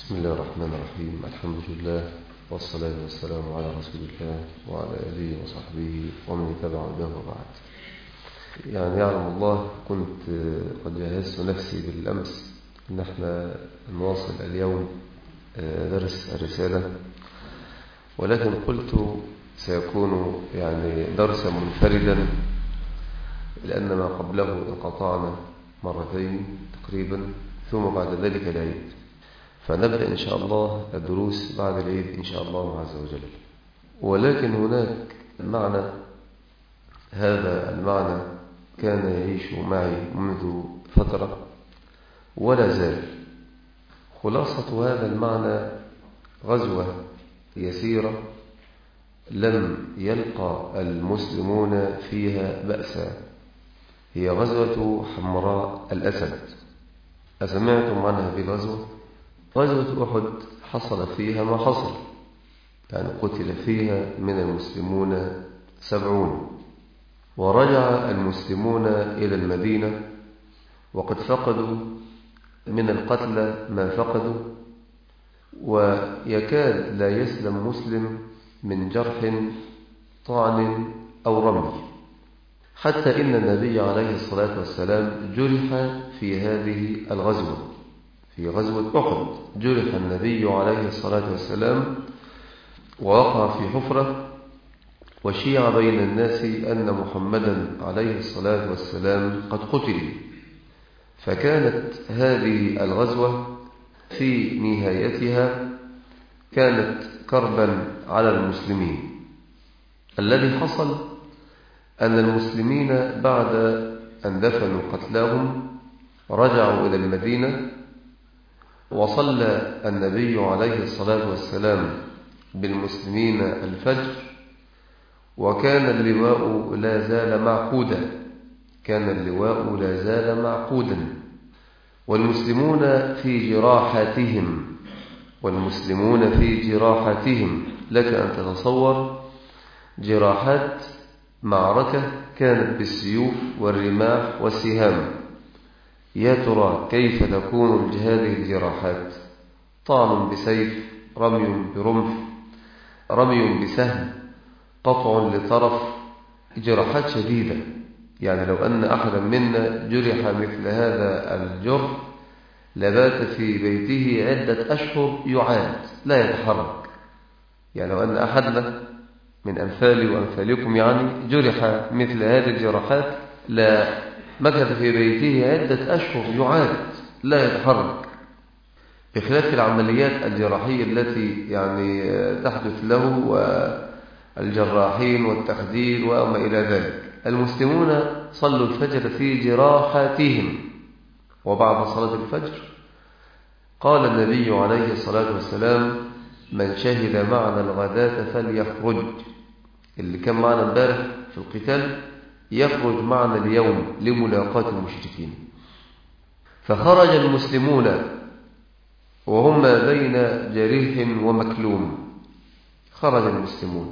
بسم الله الرحمن الرحيم الحمد لله والصلاة والسلام على رسول الله وعلى آله وصحبه ومن تبع به وبعد يعني يعلم الله كنت قد جهزت نفسي بالأمس أن احنا نواصل اليوم درس الرسالة ولكن قلت سيكون يعني درسا منفردا لأن ما قبله انقطعنا مرتين تقريبا ثم بعد ذلك العيد فنبدأ إن شاء الله الدروس بعد العيد إن شاء الله عز وجل ولكن هناك معنى هذا المعنى كان يعيش معي منذ فترة ولا زال خلاصة هذا المعنى غزوة يسيرة لم يلقى المسلمون فيها بأسا هي غزوة حمراء الأسد أسمعتم عن هذه الغزوة؟ غزوة أحد حصل فيها ما حصل يعني قتل فيها من المسلمون سبعون ورجع المسلمون إلى المدينة وقد فقدوا من القتلى ما فقدوا ويكاد لا يسلم مسلم من جرح طعن أو رمي حتى إن النبي عليه الصلاة والسلام جرح في هذه الغزوة في غزوة أحد جرح النبي عليه الصلاة والسلام ووقع في حفرة وشيع بين الناس أن محمدا عليه الصلاة والسلام قد قتل فكانت هذه الغزوة في نهايتها كانت كربا على المسلمين الذي حصل أن المسلمين بعد أن دفنوا قتلاهم رجعوا إلى المدينة وصلى النبي عليه الصلاة والسلام بالمسلمين الفجر وكان اللواء لا زال معقودا كان اللواء لا زال معقودا والمسلمون في جراحاتهم والمسلمون في جراحاتهم لك أن تتصور جراحات معركة كانت بالسيوف والرماح والسهام يا ترى كيف تكون هذه الجراحات طعن بسيف رمي برمح رمي بسهم قطع لطرف جراحات شديدة يعني لو أن أحدا منا جرح مثل هذا الجرح لبات في بيته عدة أشهر يعاد لا يتحرك يعني لو أن أحدنا من أمثالي وأمثالكم يعني جرح مثل هذه الجراحات لا مكث في بيته عدة أشهر يعاد لا يتحرك بخلاف العمليات الجراحية التي يعني تحدث له والجراحين والتخدير وما إلى ذلك المسلمون صلوا الفجر في جراحاتهم وبعد صلاة الفجر قال النبي عليه الصلاة والسلام من شهد معنا الغداة فليخرج اللي كان معنا امبارح في القتال يخرج معنا اليوم لملاقاة المشركين فخرج المسلمون وهم بين جريح ومكلوم خرج المسلمون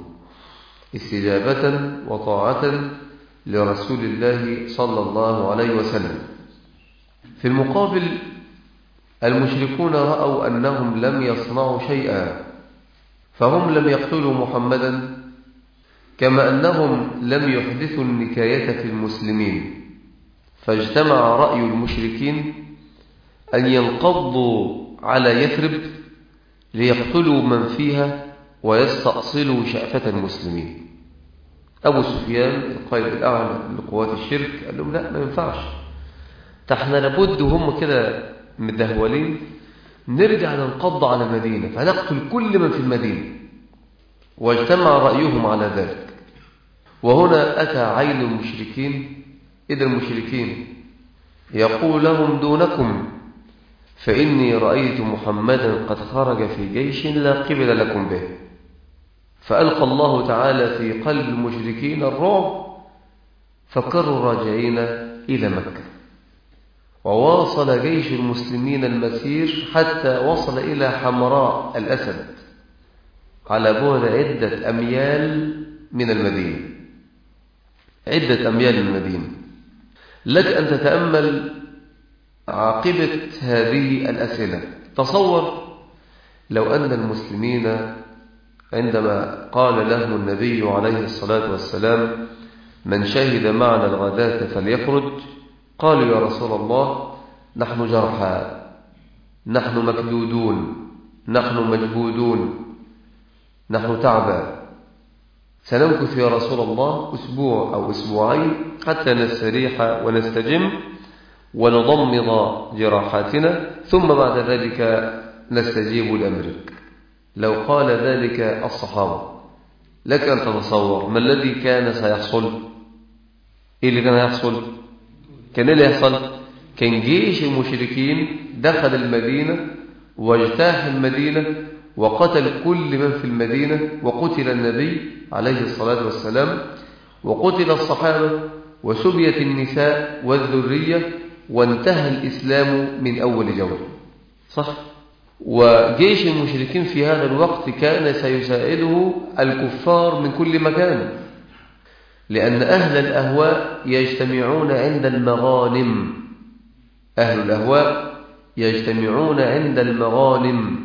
استجابة وطاعة لرسول الله صلى الله عليه وسلم في المقابل المشركون رأوا أنهم لم يصنعوا شيئا فهم لم يقتلوا محمدا كما أنهم لم يحدثوا النكاية في المسلمين فاجتمع رأي المشركين أن ينقضوا على يثرب ليقتلوا من فيها ويستأصلوا شأفة المسلمين أبو سفيان القائد الأعلى لقوات الشرك قال لهم لا ما ينفعش احنا لابد وهم كده مدهولين نرجع ننقض على المدينة فنقتل كل من في المدينة واجتمع رأيهم على ذلك وهنا أتى عين المشركين إذا المشركين يقول لهم دونكم فإني رأيت محمدا قد خرج في جيش لا قبل لكم به فألقى الله تعالى في قلب المشركين الرعب فكروا راجعين إلى مكة وواصل جيش المسلمين المسير حتى وصل إلى حمراء الأسد على بعد عدة أميال من المدينة عدة أميال من المدينة لك أن تتأمل عاقبة هذه الأسئلة تصور لو أن المسلمين عندما قال لهم النبي عليه الصلاة والسلام من شهد معنا الغداة فليخرج قالوا يا رسول الله نحن جرحى نحن مكدودون نحن مجهودون نحن تعبى سنمكث يا رسول الله أسبوع أو أسبوعين حتى نستريح ونستجم ونضمض جراحاتنا ثم بعد ذلك نستجيب لأمرك لو قال ذلك الصحابة لك أن تتصور ما الذي كان سيحصل إيه اللي كان يحصل كان إيه اللي يحصل كان جيش المشركين دخل المدينة واجتاح المدينة وقتل كل من في المدينة وقتل النبي عليه الصلاة والسلام وقتل الصحابة وسبيت النساء والذرية وانتهى الإسلام من أول جولة صح وجيش المشركين في هذا الوقت كان سيساعده الكفار من كل مكان لأن أهل الأهواء يجتمعون عند المغانم أهل الأهواء يجتمعون عند المغانم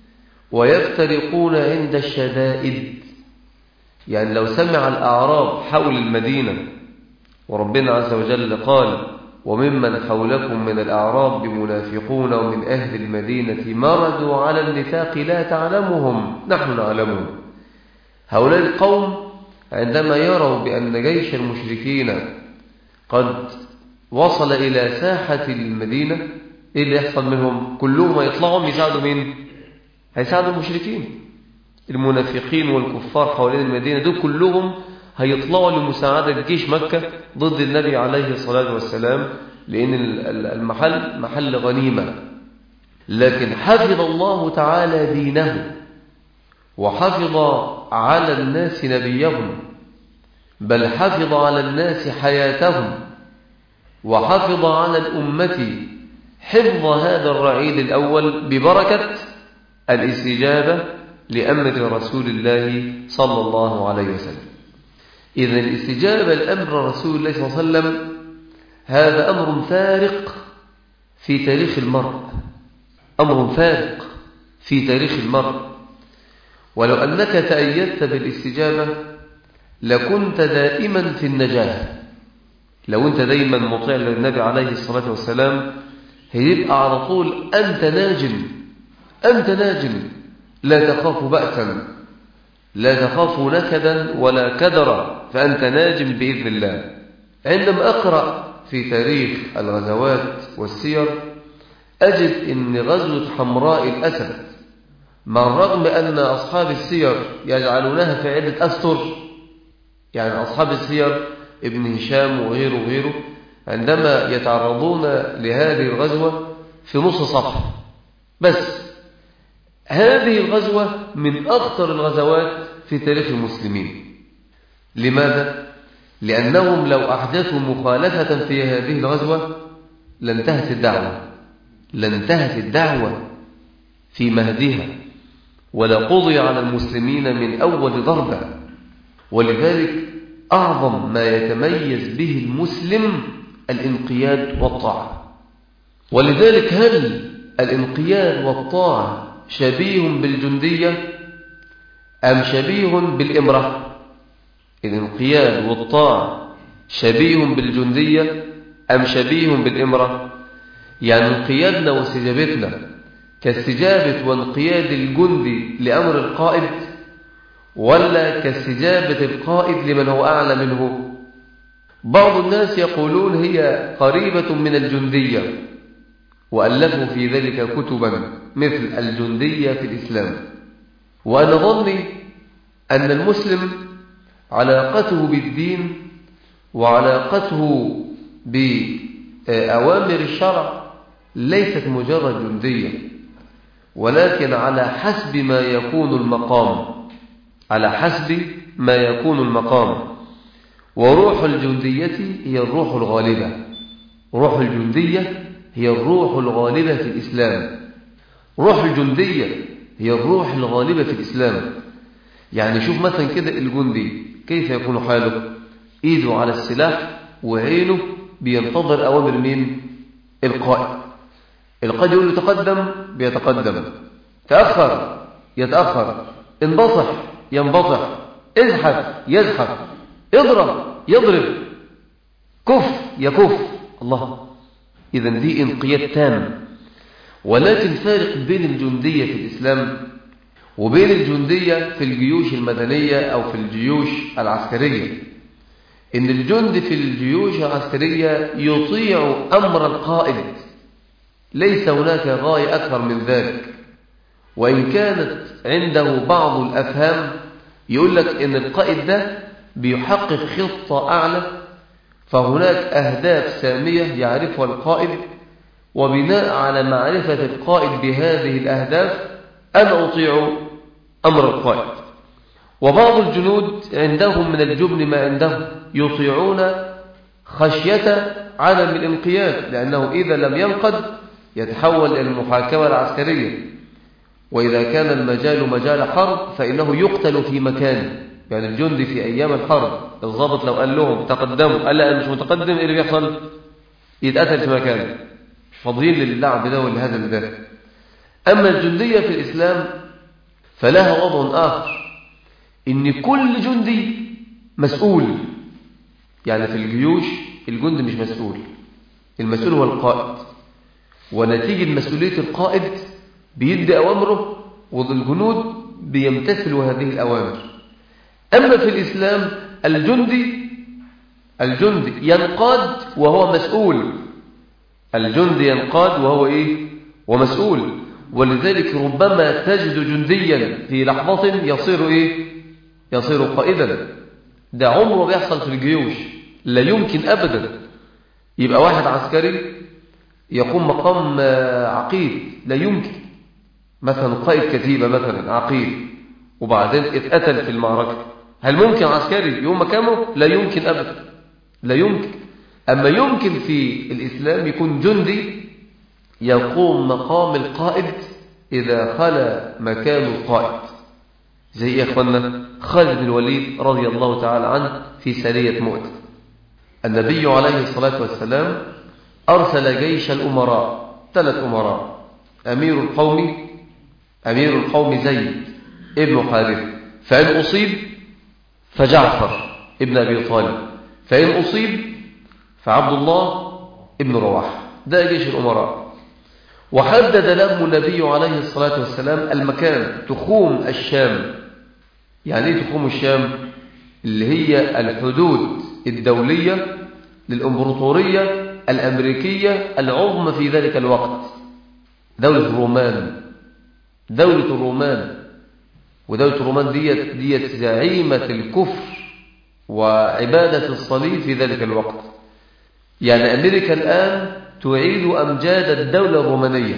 ويفترقون عند الشدائد يعني لو سمع الأعراب حول المدينة وربنا عز وجل قال وممن حولكم من الأعراب بمنافقون ومن أهل المدينة مردوا على النفاق لا تعلمهم نحن نعلمهم هؤلاء القوم عندما يروا بأن جيش المشركين قد وصل إلى ساحة المدينة إيه اللي يحصل منهم كلهم يطلعوا يساعدوا مين هيساعدوا المشركين المنافقين والكفار حوالين المدينة دول كلهم هيطلعوا لمساعدة جيش مكة ضد النبي عليه الصلاة والسلام لأن المحل محل غنيمة لكن حفظ الله تعالى دينه وحفظ على الناس نبيهم بل حفظ على الناس حياتهم وحفظ على الأمة حفظ هذا الرعيد الأول ببركة الاستجابة لأمر رسول الله صلى الله عليه وسلم إذا الاستجابة لأمر رسول الله صلى الله عليه وسلم هذا أمر فارق في تاريخ المرء أمر فارق في تاريخ المرء ولو أنك تأيدت بالاستجابة لكنت دائما في النجاة لو أنت دايما مطيع للنبي عليه الصلاة والسلام هيبقى على طول أنت ناجم أنت ناجم لا تخاف بأسا لا تخاف نكدا ولا كدرا فأنت ناجم بإذن الله عندما أقرأ في تاريخ الغزوات والسير أجد أن غزوة حمراء الأسد مع الرغم أن أصحاب السير يجعلونها في عدة أسطر يعني أصحاب السير ابن هشام وغيره وغيره عندما يتعرضون لهذه الغزوة في نص صفحة بس هذه الغزوة من أخطر الغزوات في تاريخ المسلمين لماذا؟ لأنهم لو أحدثوا مخالفة في هذه الغزوة لانتهت الدعوة لانتهت الدعوة في مهدها ولقضي على المسلمين من أول ضربة ولذلك أعظم ما يتميز به المسلم الانقياد والطاعة ولذلك هل الانقياد والطاعة شبيه بالجندية أم شبيه بالإمرة الانقياد والطاعة شبيه بالجندية أم شبيه بالإمرة يعني انقيادنا واستجابتنا كاستجابة وانقياد الجندي لأمر القائد ولا كاستجابة القائد لمن هو أعلى منه بعض الناس يقولون هي قريبة من الجندية وألفوا في ذلك كتبا مثل الجندية في الإسلام وأنا ظني أن المسلم علاقته بالدين وعلاقته بأوامر الشرع ليست مجرد جندية ولكن على حسب ما يكون المقام على حسب ما يكون المقام وروح الجندية هي الروح الغالبة روح الجندية هي الروح الغالبة في الإسلام روح الجندية هي الروح الغالبة في الإسلام يعني شوف مثلا كده الجندي كيف يكون حاله إيده على السلاح وعينه بينتظر أوامر مين القائد القائد يقول له تقدم بيتقدم تأخر يتأخر انبطح ينبطح ازحف يزحف اضرب يضرب كف يكف الله إذا دي انقياد تام ولكن فارق بين الجندية في الإسلام وبين الجندية في الجيوش المدنية أو في الجيوش العسكرية إن الجند في الجيوش العسكرية يطيع أمر القائد ليس هناك غاية أكثر من ذلك وإن كانت عنده بعض الأفهام يقول لك إن القائد ده بيحقق خطة أعلى فهناك أهداف سامية يعرفها القائد وبناء على معرفة القائد بهذه الأهداف أنا أطيع أمر القائد وبعض الجنود عندهم من الجبن ما عندهم يطيعون خشية عدم الانقياد لأنه إذا لم ينقد يتحول إلى المحاكمة العسكرية وإذا كان المجال مجال حرب فإنه يقتل في مكانه يعني الجندي في أيام الحرب الضابط لو قال لهم تقدموا قال لا أنا مش متقدم إيه اللي بيحصل يتقتل في مكانه مش فاضيين للعب ده ولهذا ده أما الجندية في الإسلام فلها وضع آخر إن كل جندي مسؤول يعني في الجيوش الجندي مش مسؤول المسؤول هو القائد ونتيجة مسؤولية القائد بيدي أوامره والجنود بيمتثلوا هذه الأوامر أما في الإسلام الجندي الجندي ينقاد وهو مسؤول الجندي ينقاد وهو إيه ومسؤول ولذلك ربما تجد جنديا في لحظة يصير إيه يصير قائدا ده عمره بيحصل في الجيوش لا يمكن أبدا يبقى واحد عسكري يقوم مقام عقيد لا يمكن مثلا قائد كتيبة مثلا عقيد وبعدين اتقتل في المعركة هل ممكن عسكري يقوم مكانه لا يمكن أبدا لا يمكن أما يمكن في الإسلام يكون جندي يقوم مقام القائد إذا خلى مكان القائد زي يا أخوانا خالد بن الوليد رضي الله تعالى عنه في سرية مؤتة النبي عليه الصلاة والسلام أرسل جيش الأمراء ثلاث أمراء أمير القوم أمير القوم زيد ابن حارث فإن أصيب فجعفر ابن أبي طالب فإن أصيب فعبد الله ابن رواح ده جيش الأمراء وحدد له النبي عليه الصلاة والسلام المكان تخوم الشام يعني ايه تخوم الشام اللي هي الحدود الدولية للإمبراطورية الأمريكية العظمى في ذلك الوقت دولة الرومان دولة الرومان ودولة الرومان ديت, ديت زعيمة الكفر وعبادة الصليب في ذلك الوقت يعني أمريكا الآن تعيد أمجاد الدولة الرومانية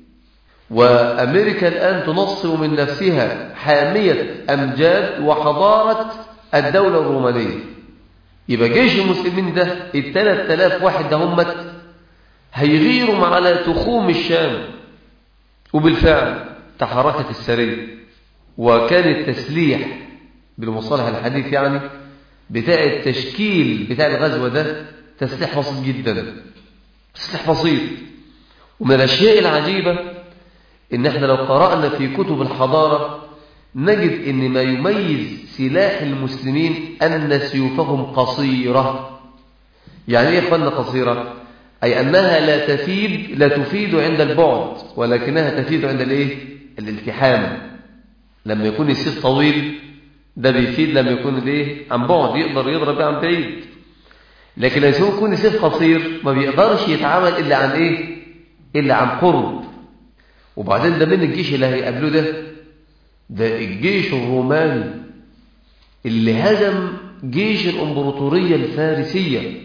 وأمريكا الآن تنصر من نفسها حامية أمجاد وحضارة الدولة الرومانية يبقى جيش المسلمين ده الثلاث تلاف واحد ده همت هيغيروا على تخوم الشام وبالفعل تحركت السرية وكان التسليح بالمصطلح الحديث يعني بتاع التشكيل بتاع الغزوة ده تسليح بسيط جدا تسليح بسيط ومن الأشياء العجيبة إن احنا لو قرأنا في كتب الحضارة نجد إن ما يميز سلاح المسلمين أن سيوفهم قصيرة يعني إيه يا إخواننا قصيرة؟ أي أنها لا تفيد لا تفيد عند البعد ولكنها تفيد عند الإيه؟ الالتحام لما يكون السيف طويل ده بيفيد لما يكون الإيه؟ عن بعد يقدر يضرب عن بعيد لكن لما يكون سيف قصير ما بيقدرش يتعامل إلا عن إيه؟ إلا عن قرب وبعدين ده من الجيش اللي هيقابله ده ده الجيش الروماني اللي هزم جيش الامبراطوريه الفارسيه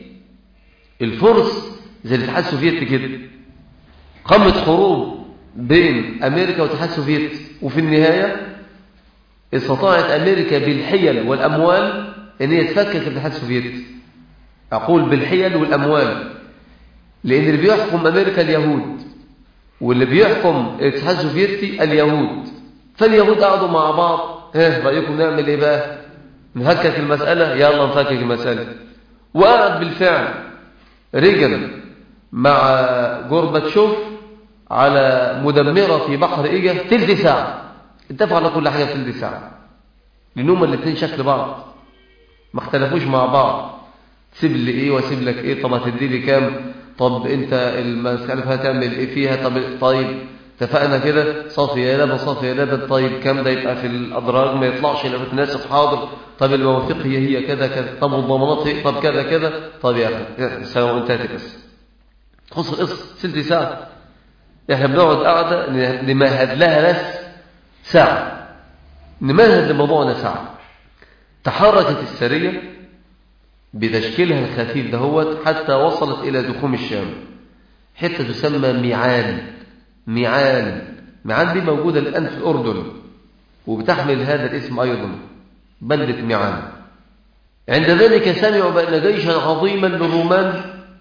الفرس زي الاتحاد السوفيتي كده قامت حروب بين امريكا والاتحاد السوفيتي وفي النهايه استطاعت امريكا بالحيل والاموال ان هي تفكك الاتحاد السوفيتي اقول بالحيل والاموال لان اللي بيحكم امريكا اليهود واللي بيحكم الاتحاد السوفيتي اليهود فاليهود قعدوا مع بعض ها رأيكم نعمل ايه بقى نفكك المسألة يلا نفكك المسألة وقعد بالفعل ريجن مع جورباتشوف على مدمرة في بحر إيجا تلت ساعة اتفقوا على كل حاجة في تلت ساعة لأن هما الاثنين شكل بعض ما اختلفوش مع بعض سيب لي ايه واسيب لك ايه طب هتدي لي كام طب انت المسألة هتعمل ايه فيها طب طيب اتفقنا كده صافي يا لبن صافي يا لبن طيب كام ده يبقى في الأدراج ما يطلعش لما تناسب حاضر طب المواثيق هي هي كذا كذا طب والضمانات هي طب كذا كذا طب يا أخي سواء انتهت القصة خص القصة سلت ساعة احنا بنقعد قاعدة نمهد لها بس ساعة نمهد لموضوعنا ساعة تحركت السرية بتشكيلها الخفيف دهوت حتى وصلت إلى دخوم الشام حتة تسمى ميعان ميعان ميعان دي موجودة الآن في الأردن وبتحمل هذا الاسم أيضا بلدة ميعان عند ذلك سمعوا بأن جيشا عظيما للرومان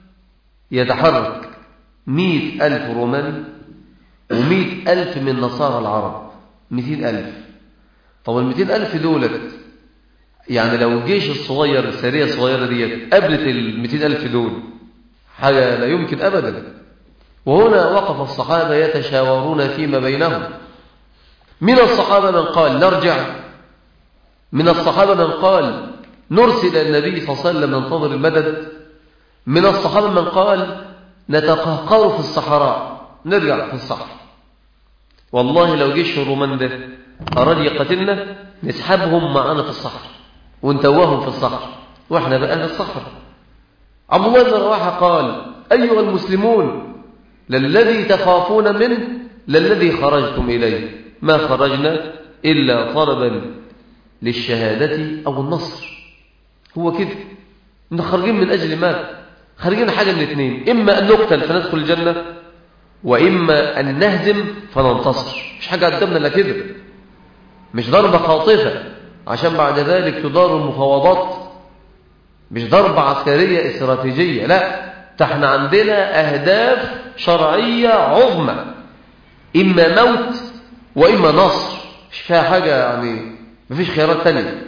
يتحرك مئة ألف رومان ومئة ألف من نصارى العرب مئتين ألف طب المئتين ألف دولت يعني لو الجيش الصغير السرية الصغيرة ديت قابلت المئتين ألف دول حاجة لا يمكن أبدا وهنا وقف الصحابة يتشاورون فيما بينهم من الصحابة من قال نرجع من الصحابة من قال نرسل النبي صلى الله عليه وسلم ننتظر المدد من الصحابة من قال نتقهقر في الصحراء نرجع في الصحراء والله لو جيش الرومان ده أراد يقتلنا نسحبهم معنا في الصحراء ونتوههم في الصحراء واحنا بقى في الصحراء عبد الله بن رواحه قال ايها المسلمون للذي تخافون منه للذي خرجتم اليه ما خرجنا الا طلبا للشهاده او النصر هو كده ان خارجين من اجل ماذا خارجين حاجه من الاثنين اما ان نقتل فندخل الجنه واما ان نهزم فننتصر مش حاجه قدامنا الا كده مش ضربه خاطفه عشان بعد ذلك تدار المفاوضات مش ضربة عسكرية استراتيجية لا احنا عندنا أهداف شرعية عظمى إما موت وإما نصر مش فيها حاجة يعني مفيش خيارات تانية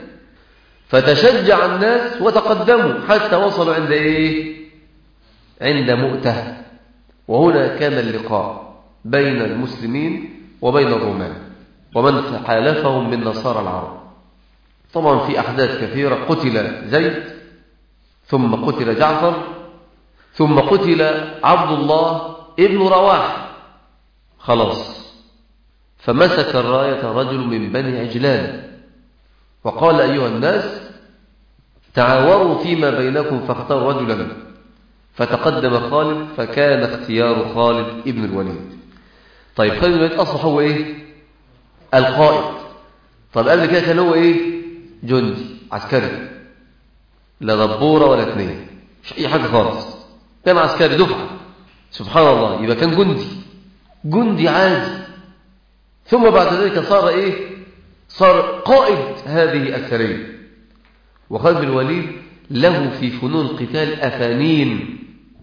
فتشجع الناس وتقدموا حتى وصلوا عند إيه عند مؤته وهنا كان اللقاء بين المسلمين وبين الرومان ومن حالفهم من نصارى العرب طبعا في أحداث كثيرة قتل زيد ثم قتل جعفر ثم قتل عبد الله ابن رواح خلاص فمسك الراية رجل من بني عجلان وقال أيها الناس تعاوروا فيما بينكم فاختاروا رجلا فتقدم خالد فكان اختيار خالد ابن الوليد طيب خالد بن الوليد أصبح هو إيه القائد طب قبل كده كان هو إيه جندي عسكري لا دبورة ولا اثنين مش أي حاجة خالص كان عسكري دفعة سبحان الله يبقى كان جندي جندي عادي ثم بعد ذلك صار إيه صار قائد هذه السرية وخالد بن الوليد له في فنون القتال أفانين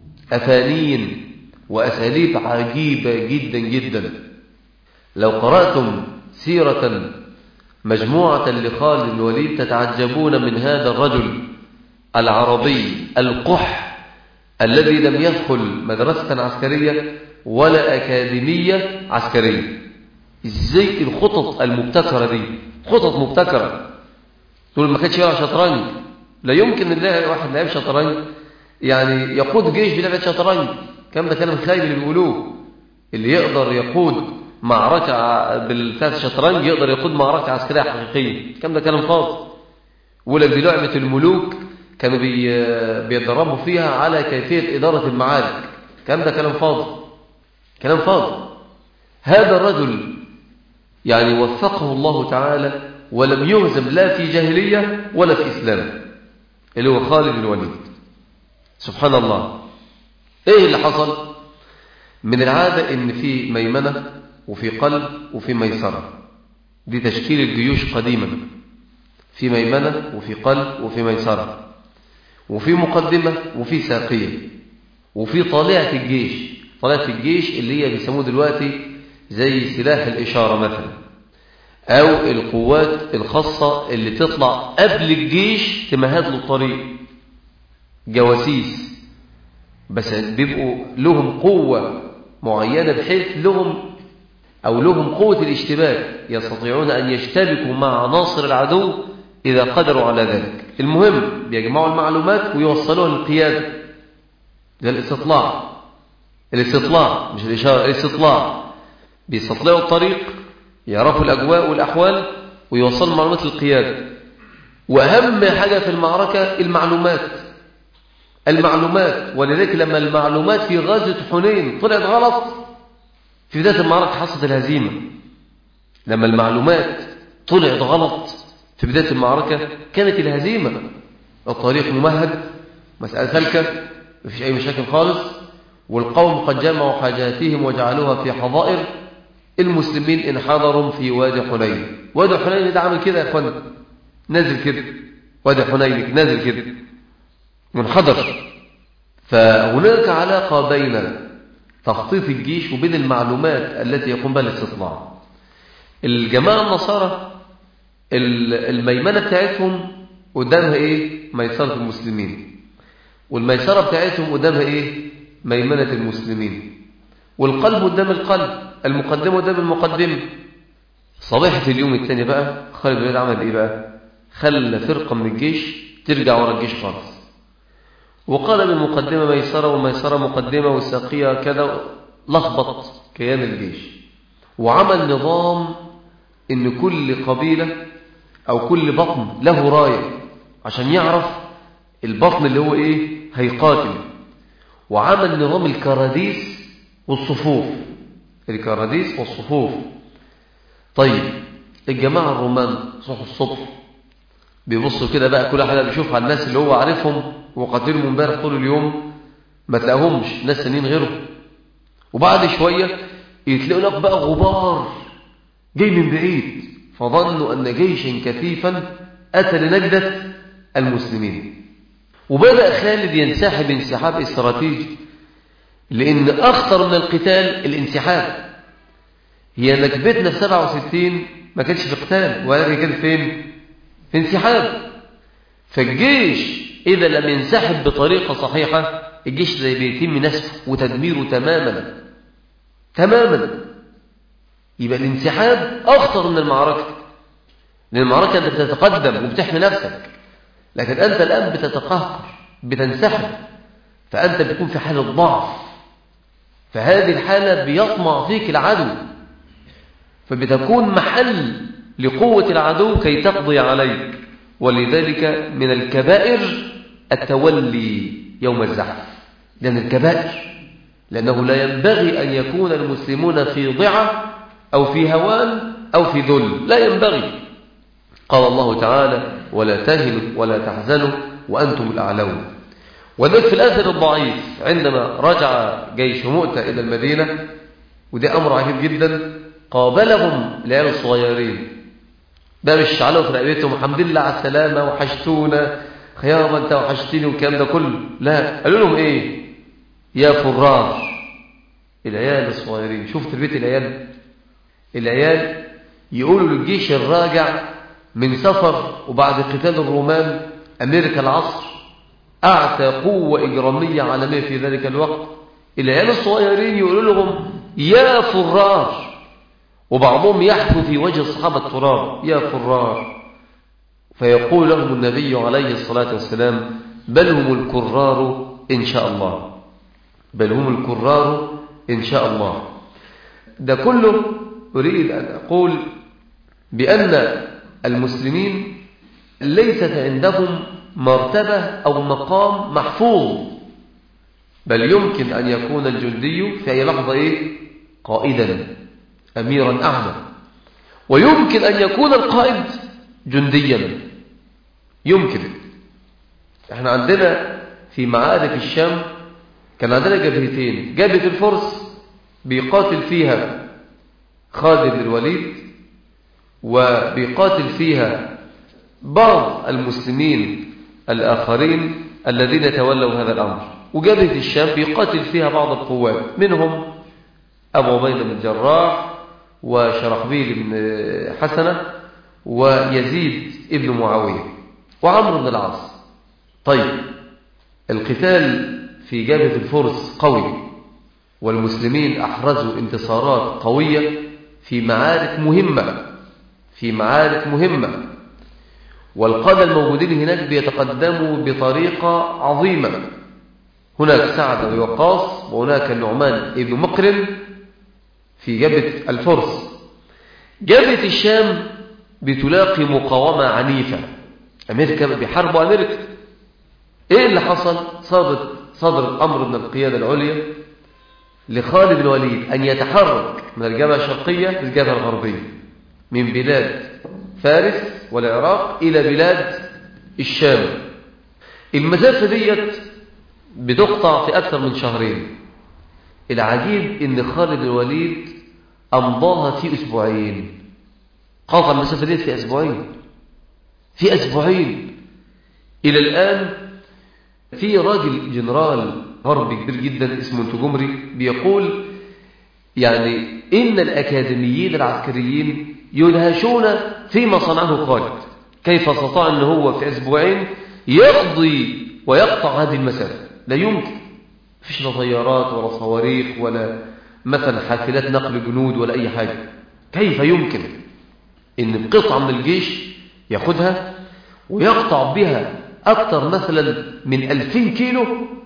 أفانين وأساليب عجيبة جدا جدا لو قرأتم سيرة مجموعة لخالد بن الوليد تتعجبون من هذا الرجل العربي القح الذي لم يدخل مدرسة عسكرية ولا أكاديمية عسكرية ازاي الخطط المبتكرة دي خطط مبتكرة تقول ما كانش يلعب شطرنج لا يمكن ان واحد لعب شطرنج يعني يقود جيش بلعبة شطرنج كم ده كلام خايب اللي بيقولوه اللي يقدر يقود معركة بالثلاث شطرنج يقدر يقود معركة عسكرية حقيقية كم ده كلام فاضي ولك دي لعبة الملوك كانوا بيتدربوا فيها على كيفية إدارة المعارك كم ده كلام فاضي كلام فاضي هذا الرجل يعني وفقه الله تعالى ولم يهزم لا في جاهلية ولا في إسلام اللي هو خالد بن الوليد سبحان الله ايه اللي حصل من العادة ان في ميمنة وفي قلب وفي ميسرة دي تشكيل الجيوش قديما في ميمنة وفي قلب وفي ميسرة وفي مقدمة وفي ساقية وفي طالعة الجيش طالعة الجيش اللي هي بيسموه دلوقتي زي سلاح الإشارة مثلا أو القوات الخاصة اللي تطلع قبل الجيش تمهد له الطريق جواسيس بس بيبقوا لهم قوة معينة بحيث لهم أو لهم قوة الاشتباك يستطيعون أن يشتبكوا مع عناصر العدو إذا قدروا على ذلك المهم بيجمعوا المعلومات ويوصلوها للقيادة ده الاستطلاع الاستطلاع مش الإشارة الاستطلاع بيستطلعوا الطريق يعرفوا الأجواء والأحوال ويوصلوا المعلومات للقيادة وأهم حاجة في المعركة المعلومات المعلومات ولذلك لما المعلومات في غزوة حنين طلعت غلط في بداية المعركة حصلت الهزيمة لما المعلومات طلعت غلط في بداية المعركة كانت الهزيمة الطريق ممهد مسألة سلكة مفيش أي مشاكل خالص والقوم قد جمعوا حاجاتهم وجعلوها في حظائر المسلمين انحضروا في وادي حنين وادي حنين ده عامل كده يا اخوانا نازل كده وادي حنين نازل كده منحدر فهناك علاقة بين تخطيط الجيش وبين المعلومات التي يقوم بها الاستطلاع الجماعة النصارى الميمنة بتاعتهم قدامها ايه ميسرة المسلمين والميسرة بتاعتهم قدامها ايه ميمنة المسلمين والقلب قدام القلب المقدمة قدام المقدمة صبيحة اليوم الثاني بقى خالد بن عمل ايه بقى خلى فرقة من الجيش ترجع ورا الجيش خالص وقال بالمقدمة ميسرة والميسرة مقدمة والساقية كذا لخبط كيان الجيش وعمل نظام ان كل قبيلة او كل بطن له راية عشان يعرف البطن اللي هو ايه هيقاتل وعمل نظام الكراديس والصفوف الكراديس والصفوف طيب الجماعة الرومان صحوا الصبح بيبصوا كده بقى كل واحد بيشوف على الناس اللي هو عارفهم وقاتلهم امبارح طول اليوم ما تلاقيهمش ناس ثانيين غيرهم وبعد شوية يتلاقوا لك بقى غبار جاي من بعيد فظنوا أن جيشا كثيفا أتى لنجدة المسلمين وبدأ خالد ينسحب انسحاب استراتيجي لأن أخطر من القتال الانسحاب هي نكبتنا في 67 ما كانش في قتال ولكن كان فين؟ في انسحاب فالجيش إذا لم ينسحب بطريقة صحيحة الجيش زي بيتم نسفه وتدميره تماما تماما يبقى الانسحاب أخطر من المعركة لأن المعركة أنت بتتقدم وبتحمي نفسك لكن أنت الآن بتتقهقر بتنسحب فأنت بتكون في حالة ضعف فهذه الحالة بيطمع فيك العدو فبتكون محل لقوة العدو كي تقضي عليك ولذلك من الكبائر التولي يوم الزحف لأن الكبائر لأنه لا ينبغي أن يكون المسلمون في ضعة أو في هوان أو في ذل لا ينبغي قال الله تعالى ولا تهنوا ولا تحزنوا وأنتم الأعلون وذلك في الأثر الضعيف عندما رجع جيش مؤتة إلى المدينة وده أمر عجيب جدا قابلهم العيال الصغيرين ده مش علوا في رقبتهم الحمد لله على السلامة وحشتونا خيابا انت وحشتني والكلام ده كله لا قالوا لهم ايه يا فرار العيال الصغيرين شفت البيت العيال العيال يقولوا للجيش الراجع من سفر وبعد قتال الرومان أمريكا العصر أعتى قوة إجرامية عالمية في ذلك الوقت العيال الصغيرين يقولوا لهم يا فرار وبعضهم يحفو في وجه الصحابة التراب يا فرار فيقول لهم النبي عليه الصلاة والسلام بل هم الكرار إن شاء الله بل هم الكرار إن شاء الله ده كله أريد أن أقول بأن المسلمين ليست عندهم مرتبة أو مقام محفوظ بل يمكن أن يكون الجندي في أي لحظة إيه؟ قائدا أميرا أعلى ويمكن أن يكون القائد جنديا يمكن احنا عندنا في معارك الشام كان عندنا جبهتين جبهة الفرس بيقاتل فيها خالد بن الوليد وبيقاتل فيها بعض المسلمين الآخرين الذين تولوا هذا الأمر وجبهة الشام بيقاتل فيها بعض القوات منهم أبو عبيدة بن الجراح وشرحبيل بن حسنة ويزيد ابن معاوية وعمرو بن العاص طيب القتال في جبهة الفرس قوي والمسلمين أحرزوا انتصارات قوية في معارك مهمة في معارك مهمة والقادة الموجودين هناك بيتقدموا بطريقة عظيمة هناك سعد وقاص وهناك النعمان ابن مقرن في جبهة الفرس جبهة الشام بتلاقي مقاومة عنيفة أمريكا بيحاربوا أمريكا إيه اللي حصل صادت صدر الأمر من القيادة العليا لخالد بن الوليد أن يتحرك من الجبهة الشرقية للجبهة الغربية من بلاد فارس والعراق إلى بلاد الشام المسافة ديت بتقطع في أكثر من شهرين العجيب إن خالد بن الوليد أمضاها في أسبوعين قاطع المسافة ديت في أسبوعين في أسبوعين إلى الآن في راجل جنرال غربي كبير جدا اسمه انتجمري بيقول يعني إن الأكاديميين العسكريين يدهشون فيما صنعه خالد كيف استطاع أن هو في أسبوعين يقضي ويقطع هذه المسافة لا يمكن فيش لا طيارات ولا صواريخ ولا مثلا حافلات نقل جنود ولا أي حاجة كيف يمكن ان قطعة من الجيش ياخدها ويقطع بها أكثر مثلا من ألفين كيلو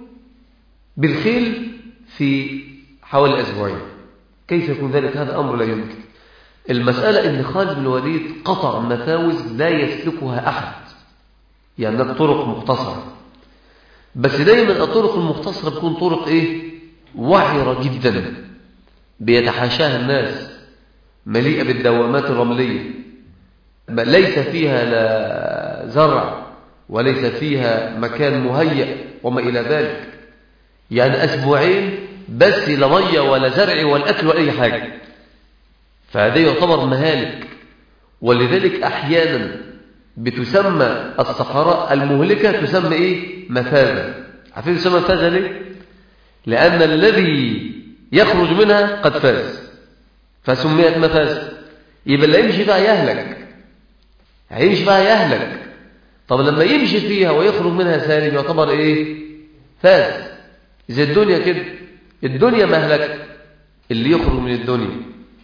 بالخيل في حوالي أسبوعين كيف يكون ذلك هذا أمر لا يمكن المسألة أن خالد بن الوليد قطع مفاوز لا يسلكها أحد يعني طرق مختصرة بس دايما الطرق المختصرة بتكون طرق إيه وعرة جدا بيتحاشاها الناس مليئة بالدوامات الرملية ليس فيها لا زرع وليس فيها مكان مهيأ وما إلى ذلك يعني أسبوعين بس لا مية ولا زرع ولا أكل ولا أي حاجة فهذا يعتبر مهالك ولذلك أحيانا بتسمى الصحراء المهلكة تسمى إيه؟ مفازة عارفين تسمى مفازة ليه؟ لأن الذي يخرج منها قد فاز فسميت مفازة يبقى اللي يمشي بقى يهلك هيمشي بقى يهلك طب لما يمشي فيها ويخرج منها سالم يعتبر ايه فاز زي الدنيا كده الدنيا مهلكة اللي يخرج من الدنيا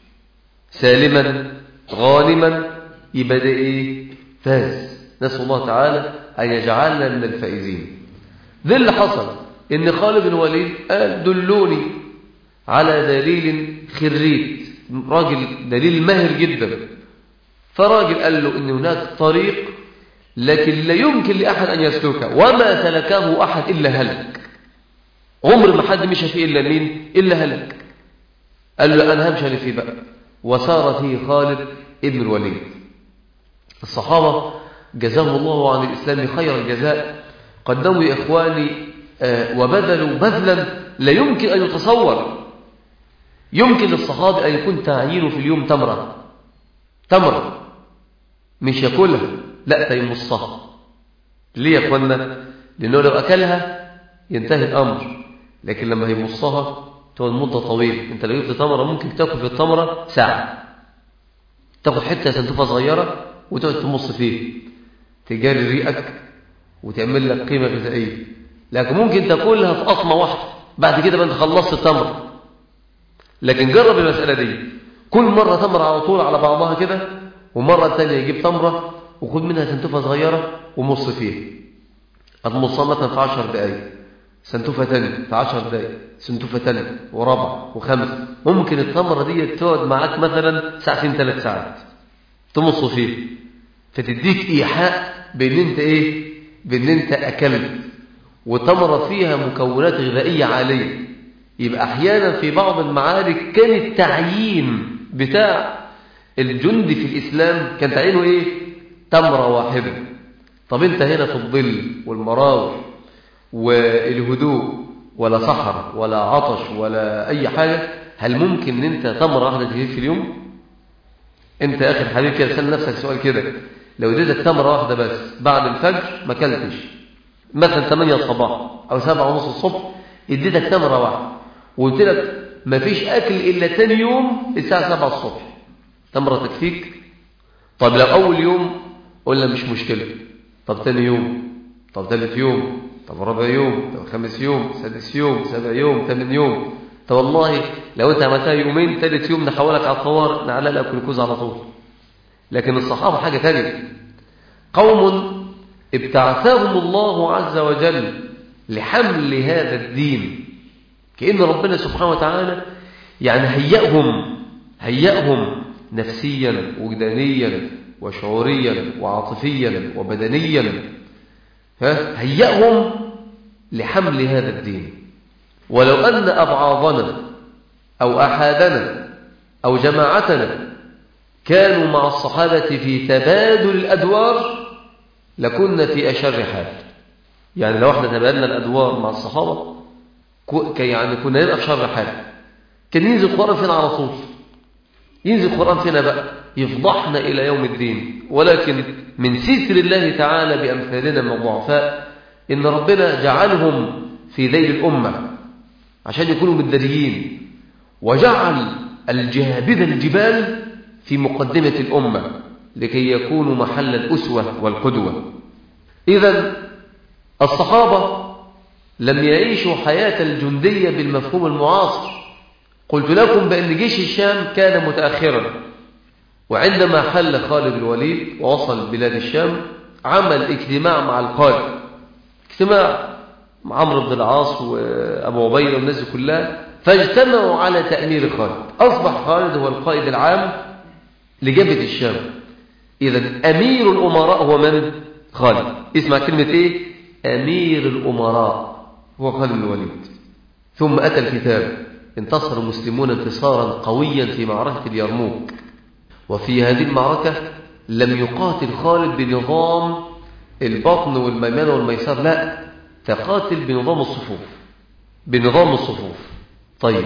سالما غانما يبقى ده ايه فاز نسأل الله تعالى أن يجعلنا من الفائزين ذي اللي حصل إن خالد بن وليد قال دلوني على دليل خريت راجل دليل ماهر جدا فراجل قال له إن هناك طريق لكن لا يمكن لأحد أن يسلكه وما سلكه أحد إلا هلك عمر ما حد مشى فيه إلا مين إلا هلك قال له أنا همشي فيه بقى وسار فيه خالد ابن الوليد الصحابة جزاهم الله عن الإسلام خير الجزاء قدموا يا إخواني آه وبذلوا بذلا لا يمكن أن يتصور يمكن للصحابي أن يكون تعيينه في اليوم تمرة تمرة مش ياكلها لا تيمصها ليه يا اخوانا لانه لو اكلها ينتهي الامر لكن لما يمصها تقعد مده طويله انت لو جبت تمره ممكن تاكل في التمره ساعه تاخد حته سنتوفه صغيره وتقعد تمص فيه تجاري ريقك وتعمل لك قيمه غذائيه لكن ممكن تاكلها في قطمه واحده بعد كده بقى انت خلصت التمره لكن جرب المساله دي كل مره تمره على طول على بعضها كده ومره ثانيه يجيب تمره وخد منها سنتوفة صغيرة ومص فيها هتمصها مثلا في 10 دقايق سنتوفة تانية في 10 دقايق سنتوفة تانية ورابع وخمس ممكن التمرة دي تقعد معاك مثلا ساعتين ثلاث ساعات تمص فيها فتديك إيحاء بأن أنت إيه بأن أنت أكلت وتمرة فيها مكونات غذائية عالية يبقى أحيانا في بعض المعارك كان التعيين بتاع الجندي في الإسلام كان تعيينه إيه تمرة واحدة طب انت هنا في الظل والمراوح والهدوء ولا صحر ولا عطش ولا اي حاجة هل ممكن ان انت تمرة واحدة تجيب في اليوم انت اخر حبيب كده سأل نفسك سؤال كده لو اديتك تمرة واحدة بس بعد الفجر ما كلتش مثلا 8 الصباح او 7 ونص الصبح اديتك تمرة واحدة وقلت لك ما فيش اكل الا تاني يوم الساعة 7 الصبح تمرة تكفيك طب لو اول يوم قلنا مش مشكلة طب تاني يوم طب ثالث يوم طب رابع يوم طب خامس يوم سادس يوم سابع يوم ثامن يوم طب والله لو انت عملتها يومين ثالث يوم نحولك على الطوارئ نعلق لك جلوكوز على طول لكن الصحابة حاجة ثانيه قوم ابتعثهم الله عز وجل لحمل هذا الدين كأن ربنا سبحانه وتعالى يعني هيأهم هيأهم نفسيا وجدانيا وشعوريا وعاطفيا وبدنيا ها هيأهم لحمل هذا الدين ولو أن أبعاضنا أو أحادنا أو جماعتنا كانوا مع الصحابة في تبادل الأدوار لكنا في أشر حال يعني لو احنا تبادلنا الأدوار مع الصحابة يعني كنا نبقى في شر حال كان ينزل القرآن فينا على طول ينزل القرآن فينا بقى يفضحنا إلى يوم الدين ولكن من ستر الله تعالى بأمثالنا من الضعفاء إن ربنا جعلهم في ذيل الأمة عشان يكونوا مدريين وجعل الجهابذ الجبال في مقدمة الأمة لكي يكونوا محل الأسوة والقدوة إذا الصحابة لم يعيشوا حياة الجندية بالمفهوم المعاصر قلت لكم بأن جيش الشام كان متأخرا وعندما حل خالد الوليد ووصل بلاد الشام عمل اجتماع مع القائد اجتماع مع عمرو بن العاص وأبو عبيدة والناس كلها فاجتمعوا على تأمير خالد أصبح خالد هو القائد العام لجبهة الشام إذا أمير الأمراء هو من؟ خالد اسمع كلمة إيه؟ أمير الأمراء هو خالد الوليد ثم أتى الكتاب انتصر المسلمون انتصارا قويا في معركة اليرموك وفي هذه المعركة لم يقاتل خالد بنظام البطن والميمنة والميسار لا تقاتل بنظام الصفوف بنظام الصفوف طيب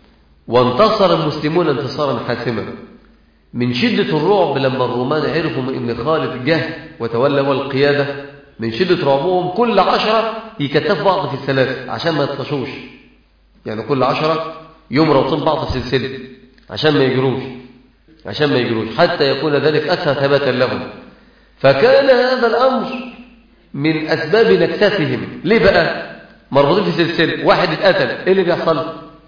وانتصر المسلمون انتصارا حاسما من شدة الرعب لما الرومان عرفوا ان خالد جه وتولى هو القيادة من شدة رعبهم كل عشرة يكتف بعض في الثلاثة عشان ما يطفشوش يعني كل عشرة يوم رابطين بعض في سلسلة عشان ما يجروش عشان ما يجروش حتى يكون ذلك أكثر ثباتا لهم فكان هذا الأمر من أسباب نكتتهم ليه بقى مربوطين في سلسلة واحد اتقتل ايه اللي بيحصل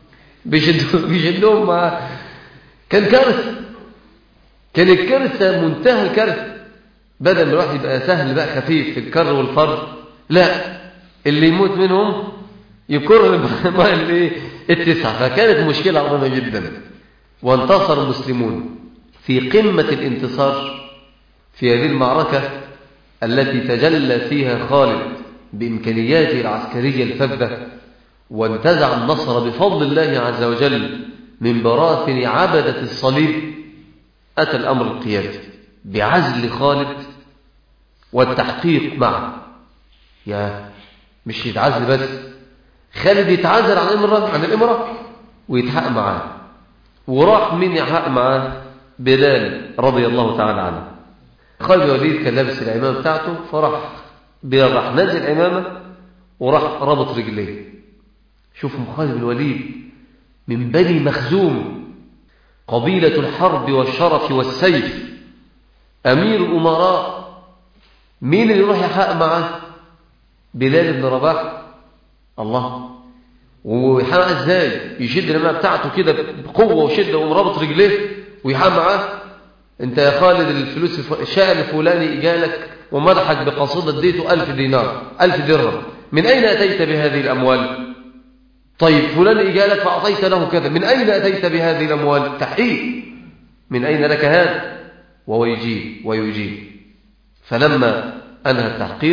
بيشدهم مع كان كارثة كان الكارثة منتهى الكارثة بدل ما الواحد يبقى سهل بقى خفيف في الكر والفر لا اللي يموت منهم يكر الايه التسعة فكانت مشكلة عظيمة جدا وانتصر المسلمون في قمة الانتصار في هذه المعركة التي تجلى فيها خالد بإمكانياته العسكرية الفذة وانتزع النصر بفضل الله عز وجل من براثن عبدة الصليب أتى الأمر القيادي بعزل خالد والتحقيق معه يا مش يتعزل بس خالد يتعزل عن الإمرة عن الإمرة ويتحقق معاه وراح من يحقق معاه بلال رضي الله تعالى عنه خالد الوليد كان لابس العمامة بتاعته فراح راح نزل العمامة وراح ربط رجليه شوفوا خالد بن الوليد من بني مخزوم قبيلة الحرب والشرف والسيف أمير الأمراء مين اللي يروح يحقق معاه بلال بن رباح الله ويحقق ازاي يشد الرمايه بتاعته كده بقوه وشده ومرابط رجليه ويحقق معاه انت يا خالد الفلوس الشاعر الفلاني جالك ومدحك بقصيده اديته ألف دينار ألف درهم من أين أتيت بهذه الأموال طيب فلان جالك فأعطيت له كذا من أين أتيت بهذه الأموال تحقيق من أين لك هذا وهو يجيب ويجيب فلما أنهى التحقيق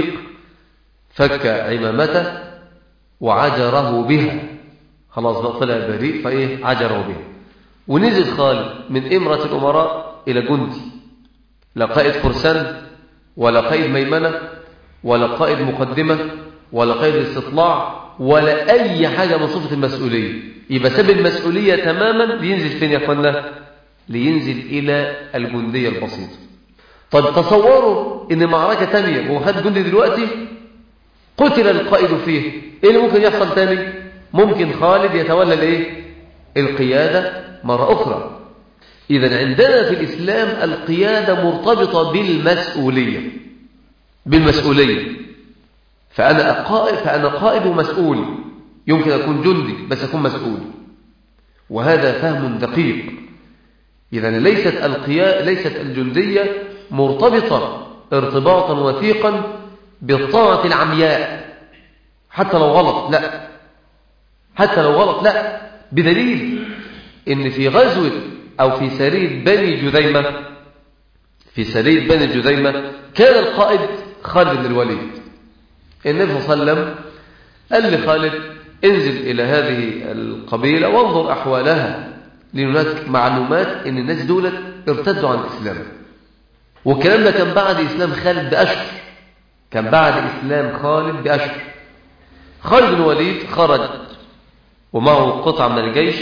فك عمامته وعجره بها خلاص بقى طلع بريء فايه عجره بها ونزل خالد من إمرة الأمراء إلى جندي لا قائد فرسان ولا قائد ميمنة ولا قائد مقدمة ولا قائد استطلاع ولا أي حاجة من صفة المسؤولية يبقى ساب المسؤولية تماما لينزل فين يا أخوانا لينزل إلى الجندية البسيطة طب تصوروا إن معركة تانية وخد جندي دلوقتي قتل القائد فيه ايه اللي ممكن يحصل تاني ممكن خالد يتولى الايه القيادة مرة أخرى إذا عندنا في الإسلام القيادة مرتبطة بالمسؤولية بالمسؤولية فأنا قائد فأنا قائد ومسؤول يمكن أكون جندي بس أكون مسؤول وهذا فهم دقيق إذا ليست القياء ليست الجندية مرتبطة ارتباطا وثيقا بالطاعة العمياء حتى لو غلط لا حتى لو غلط لا بدليل ان في غزوة او في سرية بني جذيمة في سرية بني جذيمة كان القائد خالد بن الوليد النبي صلى الله عليه وسلم قال لخالد انزل إلى هذه القبيلة وانظر أحوالها لأن هناك معلومات أن الناس دولت ارتدوا عن الإسلام والكلام ده كان بعد إسلام خالد بأشهر كان بعد إسلام خالد بأشهر خالد بن الوليد خرج ومعه قطعة من الجيش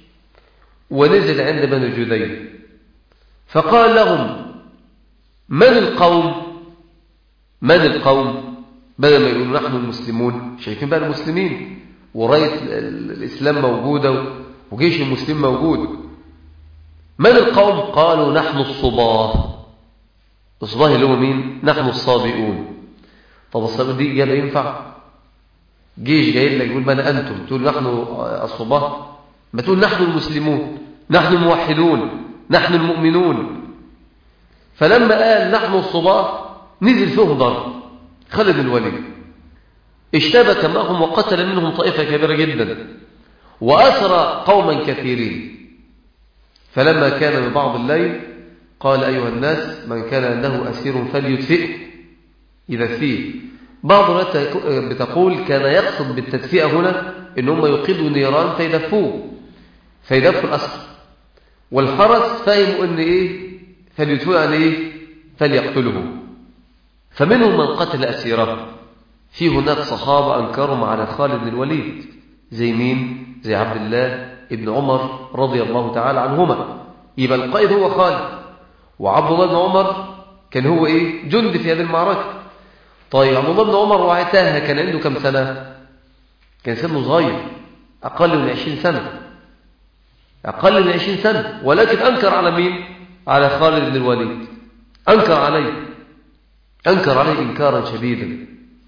ونزل عند بني جذيم فقال لهم من القوم من القوم بدل ما يقولوا نحن المسلمون شايفين بقى المسلمين وراية الإسلام موجودة وجيش المسلم موجود من القوم قالوا نحن الصباه الصباه اللي هو مين نحن الصابئون طب الصباه دي إجابة ينفع جيش جاي لك يقول من أنتم تقول نحن الصباه ما تقول نحن المسلمون نحن الموحدون نحن المؤمنون فلما قال نحن الصباه نزل فيهم ضرب خالد الوليد اشتبك معهم وقتل منهم طائفة كبيرة جدا وأسرى قوما كثيرين فلما كان من بعض الليل قال أيها الناس من كان عنده أسير فليدفئه يدفيه بعض بتقول كان يقصد بالتدفئة هنا إن هم يوقدوا نيران فيدفوه فيدفوا الأسر والحرس فهموا إن إيه فليدفوه يعني إيه فليقتله فمنهم من قتل أسيره في هناك صحابة أنكرهم على خالد بن الوليد زي مين؟ زي عبد الله ابن عمر رضي الله تعالى عنهما يبقى القائد هو خالد وعبد الله بن عمر كان هو إيه؟ جند في هذه المعركة طيب عبد الله بن عمر وعتاها كان عنده كم سنة؟ كان سنه صغير أقل من عشرين سنة أقل من عشرين سنة ولكن أنكر على مين؟ على خالد بن الوليد أنكر عليه أنكر عليه إنكارا شديدا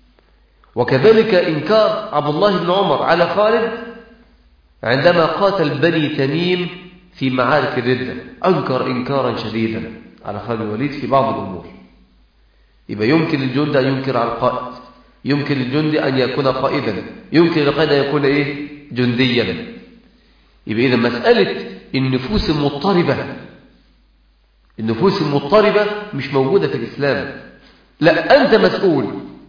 وكذلك إنكار عبد الله بن عمر على خالد عندما قاتل بني تميم في معارك الردة أنكر إنكارا شديدا على خالد الوليد في بعض الأمور يبقى يمكن الجند أن ينكر على القائد يمكن الجند أن يكون قائدا يمكن القائد أن يكون إيه جنديا يبقى إذا مسألة النفوس المضطربة النفوس المضطربة مش موجودة في الإسلام لا أنت مسؤول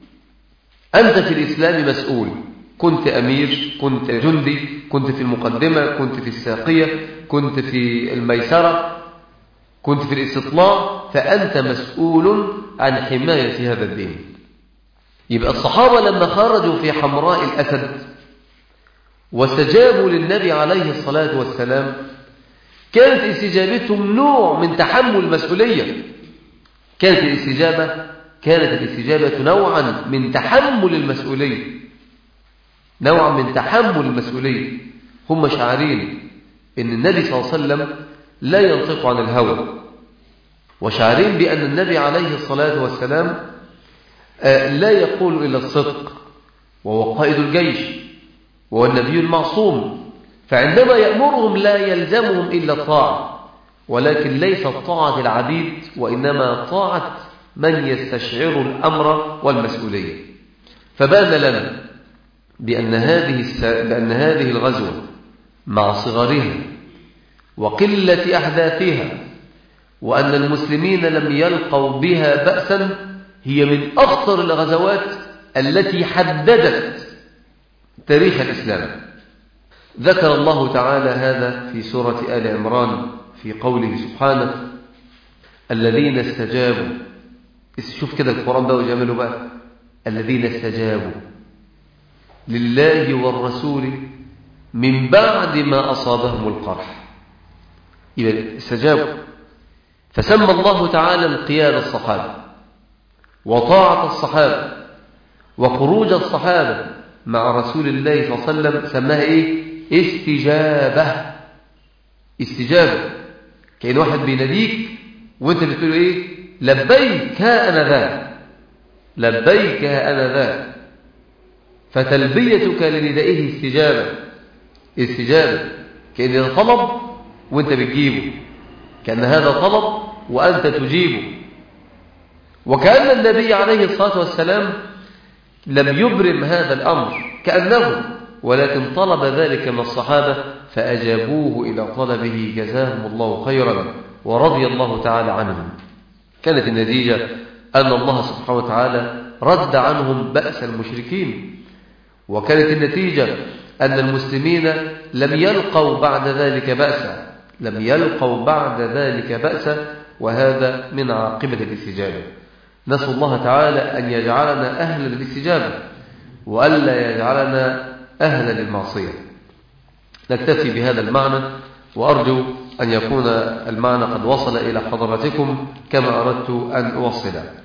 أنت في الإسلام مسؤول كنت أمير كنت جندي كنت في المقدمة كنت في الساقية كنت في الميسرة كنت في الاستطلاع فأنت مسؤول عن حماية هذا الدين يبقى الصحابة لما خرجوا في حمراء الأسد واستجابوا للنبي عليه الصلاة والسلام كانت استجابتهم نوع من تحمل المسؤولية كانت الاستجابة كانت الاستجابة نوعا من تحمل المسؤولية نوعا من تحمل المسؤولية هم شعارين ان النبي صلى الله عليه وسلم لا ينطق عن الهوى وشعارين بأن النبي عليه الصلاة والسلام لا يقول إلا الصدق وهو قائد الجيش وهو النبي المعصوم فعندما يأمرهم لا يلزمهم إلا الطاعة ولكن ليست طاعة العبيد وإنما طاعة من يستشعر الأمر والمسؤولية فبان لنا بأن هذه, الس... بأن هذه الغزوة مع صغرها وقلة أحداثها وأن المسلمين لم يلقوا بها بأسا هي من أخطر الغزوات التي حددت تاريخ الإسلام ذكر الله تعالى هذا في سورة آل عمران في قوله سبحانه الذين استجابوا شوف كده القرآن بقى وجماله بقى الذين استجابوا لله والرسول من بعد ما أصابهم القرح يبقى استجابوا فسمى الله تعالى انقياد الصحابة وطاعة الصحابة وخروج الصحابة مع رسول الله صلى الله عليه وسلم سماها ايه استجابة استجابة كأن واحد بيناديك وانت بتقول ايه لبيك ها أنا ذا لبيك ها أنا ذا فتلبيتك لندائه استجابة استجابة كأن ده طلب وانت بتجيبه كأن هذا طلب وأنت تجيبه وكأن النبي عليه الصلاة والسلام لم يبرم هذا الأمر كأنه ولكن طلب ذلك من الصحابة فأجابوه إلى طلبه جزاهم الله خيرا ورضي الله تعالى عنهم كانت النتيجة أن الله سبحانه وتعالى رد عنهم بأس المشركين وكانت النتيجة أن المسلمين لم يلقوا بعد ذلك بأسا لم يلقوا بعد ذلك بأسا وهذا من عاقبة الاستجابة نسأل الله تعالى أن يجعلنا أهلا للاستجابة وألا يجعلنا أهلا للمعصية نكتفي بهذا المعنى وأرجو أن يكون المعنى قد وصل إلى حضرتكم كما أردت أن أوصله